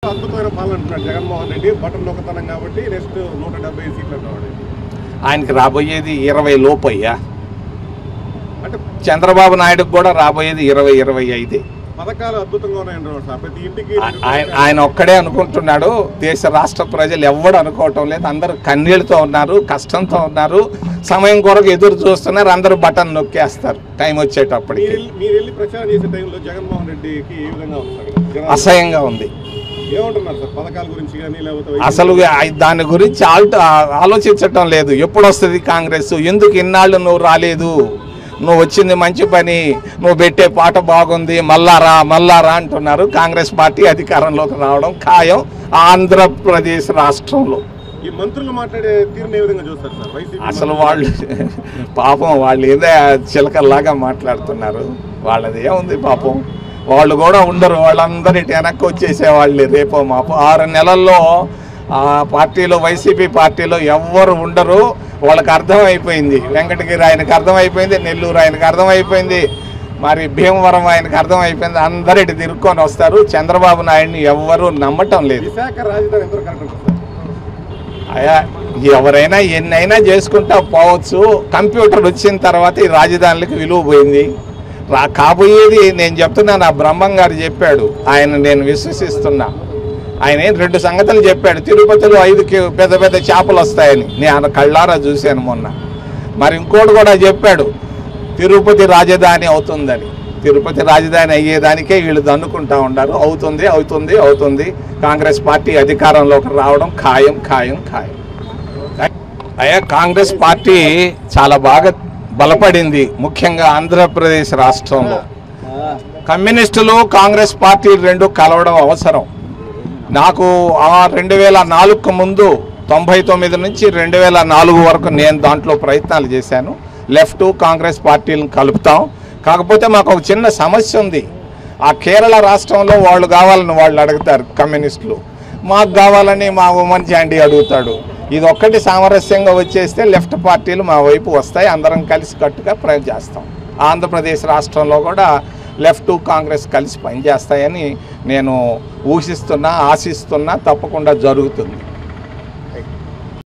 అద్భుతమైన పాలన అంటున్నాడు జగన్మోహన్ రెడ్డి బటన్ నొక్కతనం కాబట్టి నెక్స్ట్ నూట డెబ్బై సీట్లు అంటున్నాడు ఆయనకి రాబోయేది ఇరవై లోపు అయ్యా అంటే చంద్రబాబు నాయుడుకు కూడా రాబోయేది ఇరవై ఇరవై ఐదే పథకాలు అద్భుతంగా ఉన్నాయంటున్నాడు సార్ ప్రతి ఇంటికి ఆ- ఆయన ఆయన ఒక్కడే అనుకుంటున్నాడు దేశ రాష్ట్ర ప్రజలు ఎవ్వడు అనుకోవటం లేదు అందరూ కన్నీళ్ళతో ఉన్నారు కష్టంతో ఉన్నారు సమయం కొరకు ఎదురు చూస్తున్నారు అందరూ బటన్ నొక్కేస్తారు టైం మీరు వచ్చేటప్పటికి వెళ్ళి- మీరు వెళ్ళి ప్రచారం చేసే టైంలో జగన్మోహన్ రెడ్డికి ఏ విధంగా ఉంది సార్ జనాలు అసహ్యంగా ఉంది ఏమంటున్నారు సార్ పథకాల గురించి కానీ లేకపోతే అసలు ఆ- దాని గురించి ఆల్ట ఆలోచించటం లేదు ఎప్పుడు వస్తుంది కాంగ్రెస్ ఎందుకు ఇన్నాళ్ళు నువ్వు రాలేదు నువ్వు వచ్చింది మంచి పని నువ్వు పెట్టే పాట బాగుంది మల్లారా మల్లారా అంటున్నారు కాంగ్రెస్ పార్టీ అధికారంలోకి రావడం ఖాయం ఆంధ్రప్రదేశ్ రాష్ట్రంలో ఈ మంత్రులు మాట్లాడే తీరుని ఏ విధంగా చూస్తారు సార్ వైసీపీ అసలు మంత్రులు- వాళ్ళు పాపం వాళ్ళు ఏదో చిలకల్లాగా మాట్లాడుతున్నారు వాళ్ళది ఏముంది పాపం వాళ్ళు కూడా ఉండరు వాళ్ళందరూ ఇటు వెనక్కి వచ్చేసేవాళ్ళు రేపో మాపో ఆరు నెలల్లో ఆ పార్టీలో వైసీపీ పార్టీలో ఎవ్వరు ఉండరు వాళ్ళకి అర్థమైపోయింది వెంకటగిరి ఆయనకు అర్థమైపోయింది నెల్లూరు ఆయనకు అర్థమైపోయింది మరి భీమవరం ఆయనకు అర్థమైపోయింది అందరు ఇటు తిరుక్కొని వస్తారు చంద్రబాబు నాయుడిని ఎవ్వరూ నమ్మటం లేదు విశాఖ రాజధాని ఎంత కరెక్ట్ ఉంటుంది సార్ అయా ఎవరైనా ఎన్నైనా చేసుకుంటా పోవచ్చు కంప్యూటర్ వచ్చిన తర్వాత ఈ రాజధానులకు విలువ పోయింది రా కాబోయేది నేను చెప్తున్నాను ఆ బ్రహ్మం గారు చెప్పాడు ఆయన నేను విశ్వసిస్తున్నా ఆయన ఏం రెండు సంగతులు చెప్పాడు తిరుపతిలో ఐదు కి- పెద్ద పెద్ద చేపలు వస్తాయని నేను కళ్ళారా చూశాను మొన్న మరి ఇంకోటి కూడా చెప్పాడు తిరుపతి రాజధాని అవుతుందని తిరుపతి రాజధాని అయ్యేదానికే వీళ్ళు దన్నుకుంటా ఉన్నారు అవుతుంది అవుతుంది అవుతుంది కాంగ్రెస్ పార్టీ అధికారంలోకి రావడం ఖాయం ఖాయం ఖాయం అయ్యా కాంగ్రెస్ పార్టీ చాలా బాగా బలపడింది ముఖ్యంగా ఆంధ్రప్రదేశ్ రాష్ట్రంలో కమ్యూనిస్టులు కాంగ్రెస్ పార్టీ రెండు కలవడం అవసరం నాకు ఆ రెండు వేల నాలుగుకు ముందు తొంభై తొమ్మిది నుంచి రెండు వేల నాలుగు వరకు నేను దాంట్లో ప్రయత్నాలు చేశాను లెఫ్ట్ కాంగ్రెస్ పార్టీలను కలుపుతాం కాకపోతే మాకు ఒక చిన్న సమస్య ఉంది ఆ కేరళ రాష్ట్రంలో వాళ్ళు కావాలని వాళ్ళు అడుగుతారు కమ్యూనిస్టులు మాకు కావాలని మా ఉమన్ చాండీ అడుగుతాడు ఇది ఒక్కటి సామరస్యంగా వచ్చేస్తే లెఫ్ట్ పార్టీలు మా వైపు వస్తాయి అందరం కలిసి కట్టుగా ప్రయత్నం చేస్తాం ఆంధ్రప్రదేశ్ రాష్ట్రంలో కూడా లెఫ్ట్ కాంగ్రెస్ కలిసి పనిచేస్తాయని నేను ఊహిస్తున్నా ఆశిస్తున్నా తప్పకుండా జరుగుతుంది